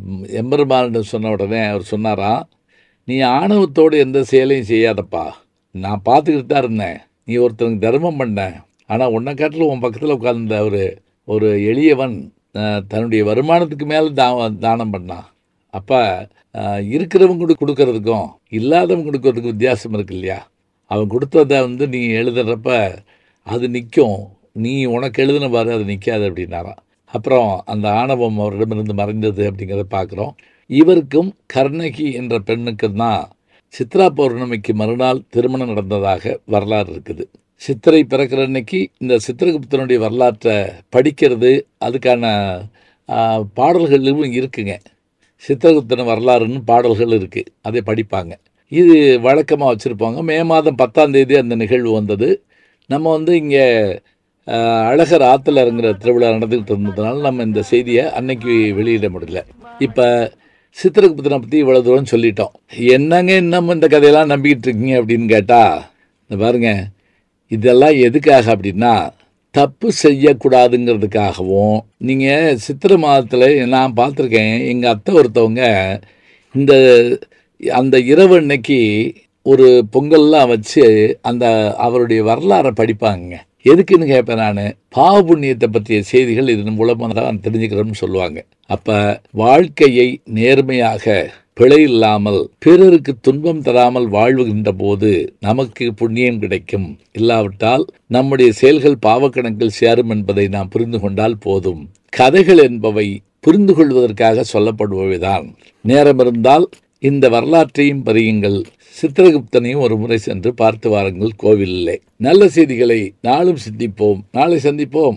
ம், எம்பெருமானிடம் சொன்ன உடனே அவர் சொன்னாராம் நீ ஆணவத்தோடு எந்த செயலையும் செய்யாதப்பா நான் பார்த்துக்கிட்டு தான் இருந்தேன் நீ ஒருத்தனுக்கு தர்மம் பண்ண ஆனால் உன்னை காட்டிலும் உன் பக்கத்தில் உட்கார்ந்த ஒரு ஒரு எளியவன் அஹ், தன்னுடைய வருமானத்துக்கு மேலே தா தானம் பண்ணான் அப்போ இருக்கிறவங்க கொடுக்கறதுக்கும் இல்லாதவங்க கொடுக்கறதுக்கும் வித்தியாசம் இருக்கு இல்லையா அவன் கொடுத்ததை வந்து நீ எழுதுறப்ப அது நிற்கும் நீ உனக்கு எழுதின பாரு அது நிற்காது அப்படின்னாராம் அப்புறம் அந்த ஆணவம் அவரிடமிருந்து மறைந்தது அப்படிங்கிறத பார்க்குறோம் இவருக்கும் கர்ணகி என்ற பெண்ணுக்கும் தான் சித்ரா பௌர்ணமிக்கு மறுநாள் திருமணம் நடந்ததாக வரலாறு இருக்குது சித்திரை பிறக்கிற அன்னைக்கு இந்த சித்திரகுப்தனுடைய வரலாற்றை படிக்கிறது அதுக்கான ஆ, பாடல்களும் இருக்குங்க சித்திரகுப்தன வரலாறுன்னு பாடல்கள் இருக்குது அதை படிப்பாங்க இது வழக்கமாக வச்சுருப்பாங்க மே மாதம் பத்தாம் தேதி அந்த நிகழ்வு வந்தது நம்ம வந்து இங்கே அழகர் ஆற்றுல இறங்குற திருவிழா நடந்துக்கிட்டு இருந்ததுனால நம்ம இந்த செய்தியை அன்னைக்கு வெளியிட முடியல இப்போ சித்திரகுப்தனை பற்றி இவ்வளோ தூரம் சொல்லிட்டோம் என்னங்க இன்னும் இந்த கதையெல்லாம் நம்பிக்கிட்டு இருக்கீங்க அப்படின்னு கேட்டால் இந்த பாருங்க இதெல்லாம் எதுக்காக அப்படின்னா தப்பு செய்யக்கூடாதுங்கிறதுக்காகவும் நீங்கள் சித்திரை மாதத்தில் நான் பார்த்துருக்கேன் எங்கள் அத்தை ஒருத்தவங்க இந்த அந்த இரவு அன்னைக்கு ஒரு பொங்கல்லாம் வச்சு அந்த அவருடைய வரலாறை படிப்பாங்க எதுக்குன்னு கேட்பேன் நான் பாவ புண்ணியத்தை பற்றிய செய்திகள் இதன் மூலமாக தான் தெரிஞ்சுக்கிறோம்னு சொல்லுவாங்க அப்போ வாழ்க்கையை நேர்மையாக பிழை இல்லாமல் பிறருக்கு துன்பம் தராமல் வாழ்வுகின்ற போது நமக்கு புண்ணியம் கிடைக்கும் இல்லாவிட்டால் நம்முடைய செயல்கள் பாவக்கணக்கில் சேரும் என்பதை நாம் புரிந்து கொண்டால் போதும் கதைகள் என்பவை புரிந்து கொள்வதற்காக சொல்லப்படுபவைதான் நேரம் இருந்தால் இந்த வரலாற்றையும் பதியுங்கள் சித்திரகுப்தனையும் ஒரு முறை சென்று பார்த்து வாருங்கள் கோவிலிலே நல்ல செய்திகளை நாளும் சிந்திப்போம் நாளை சந்திப்போம்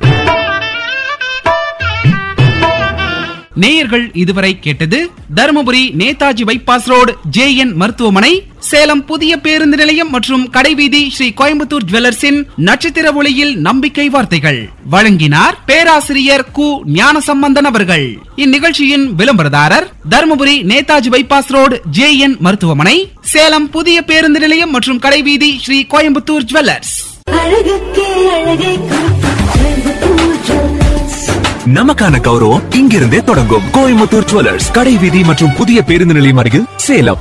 நேயர்கள் இதுவரை கேட்டது Dharmapuri Netaji bypass road J N மருத்துவமனை சேலம் புதிய பேருந்து நிலையம் மற்றும் கடைவீதி ஸ்ரீ கோயம்புத்தூர் ஜுவல்லர்ஸின் நட்சத்திர ஒளியில் நம்பிக்கை வார்த்தைகள் வழங்கினார் பேராசிரியர் கு ஞானசம்பந்தன் அவர்கள் இந்நிகழ்ச்சியின் விளம்பரதாரர் Dharmapuri Netaji bypass road J N மருத்துவமனை சேலம் புதிய பேருந்து நிலையம் மற்றும் கடைவீதி ஸ்ரீ கோயம்புத்தூர் ஜுவல்லர்ஸ் அழகுக்கே அழகை கோயம்புத்தூர் ஜுவல்லர்ஸ் நமக்கான கௌரவம் இங்கிருந்தே தொடங்கும் கோயம்புத்தூர் ஜுவல்லர்ஸ் கடை வீதி மற்றும் புதிய பேருந்து நிலையம் அருகில் சேலம்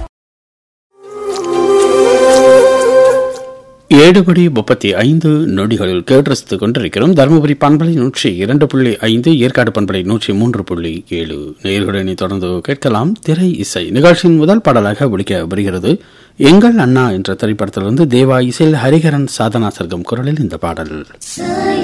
ஏழு படி முப்பத்தி ஐந்து நொடிகளில் கேட்டரசித்துக் கொண்டிருக்கிறோம் தருமபுரி பண்பலை நூற்றி இரண்டு புள்ளி ஐந்து ஏற்காடு பண்பலை நூற்றி மூன்று புள்ளி ஏழு நேர்களுடனே தொடர்ந்து கேட்கலாம் திரை இசை நிகழ்ச்சியின் முதல் பாடலாக ஒழிக்க வருகிறது எங்கள் அண்ணா என்ற திரைப்படத்திலிருந்து தேவா இசையில் ஹரிகரன் சாதனா சர்க்கம் குரலில் இந்த பாடல்